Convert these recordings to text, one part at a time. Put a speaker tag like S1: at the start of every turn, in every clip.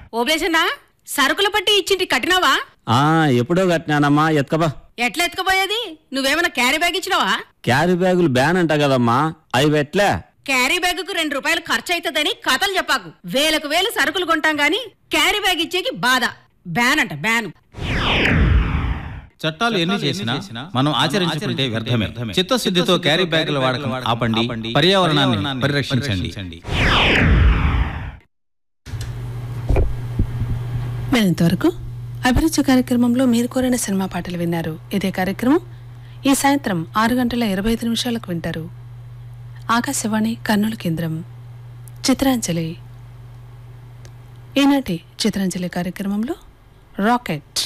S1: ఓబ్లేసన్నా సరుకుల పట్టి ఇచ్చింటి కట్టినావా
S2: ఆ ఎప్పుడో కట్టినానమ్మా ఎత్కబా
S1: ఎట్లా ఎత్తుకుపోయేది నువ్వేమైనా క్యారీ బ్యాగ్ ఇచ్చినావా
S2: క్యారీ బ్యాగులు బ్యాన్ అంట కదమ్మా అవి పెట్లే
S1: క్యారీ బ్యాగ్ కు రెండు రూపాయలు ఖర్చు అవుతుందని కథలు చెప్పాకు వేలకు వేలు సరుకులు కొంటాం గాని క్యారీ బ్యాగ్ ఇచ్చేకి బాధ బ్యాన్ అంట బ్యాన్
S3: చట్టాలు ఎన్ని చేసినా మనం ఆచరించుకుంటే వ్యర్థమే చిత్తశుద్ధితో క్యారీ బ్యాగుల వాడకం ఆపండి పర్యావరణాన్ని పరిరక్షించండి
S4: వినంతవరకు అభిరుచి కార్యక్రమంలో మీరు కోరిన సినిమా పాటలు విన్నారు ఇదే కార్యక్రమం ఈ సాయంత్రం ఆరు గంటల ఇరవై ఐదు నిమిషాలకు వింటారు ఆకాశవాణి కర్నూలు కేంద్రం చిత్రాంజలి ఈనాటి చిత్రాంజలి కార్యక్రమంలో రాకెట్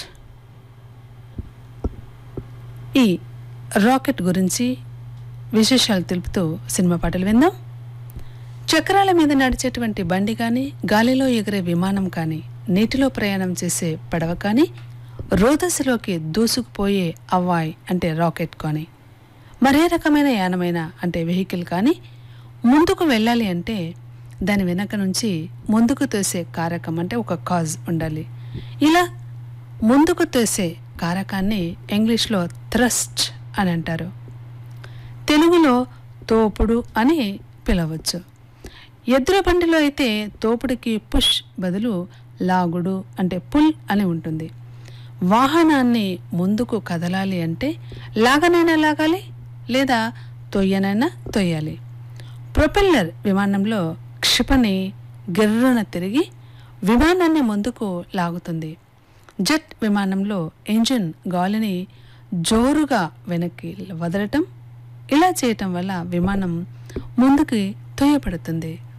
S4: ఈ రాకెట్ గురించి విశేషాలు తెలుపుతూ సినిమా పాటలు విందాం చక్రాల మీద నడిచేటువంటి బండి కానీ గాలిలో ఎగిరే విమానం కానీ నీటిలో ప్రయాణం చేసే పడవ కానీ రోదశలోకి దూసుకుపోయే అవ్వాయ్ అంటే రాకెట్ కానీ మరే రకమైన యానమైన అంటే వెహికల్ కానీ ముందుకు వెళ్ళాలి అంటే దాని వెనక నుంచి ముందుకు తోసే కారకం అంటే ఒక కాజ్ ఉండాలి ఇలా ముందుకు తోసే కారకాన్ని ఇంగ్లీష్లో థ్రస్ట్ అని అంటారు తెలుగులో తోపుడు అని పిలవచ్చు ఎద్దుల బండిలో అయితే తోపుడికి పుష్ బదులు లాగుడు అంటే పుల్ అని ఉంటుంది వాహనాన్ని ముందుకు కదలాలి అంటే లాగనైనా లాగాలి లేదా తొయ్యనైనా తొయ్యాలి ప్రొపెల్లర్ విమానంలో క్షిపణి గిర్రున తిరిగి విమానాన్ని ముందుకు లాగుతుంది జెట్ విమానంలో ఇంజిన్ గాలిని జోరుగా వెనక్కి వదలటం ఇలా చేయటం వల్ల విమానం ముందుకి తొయ్యబడుతుంది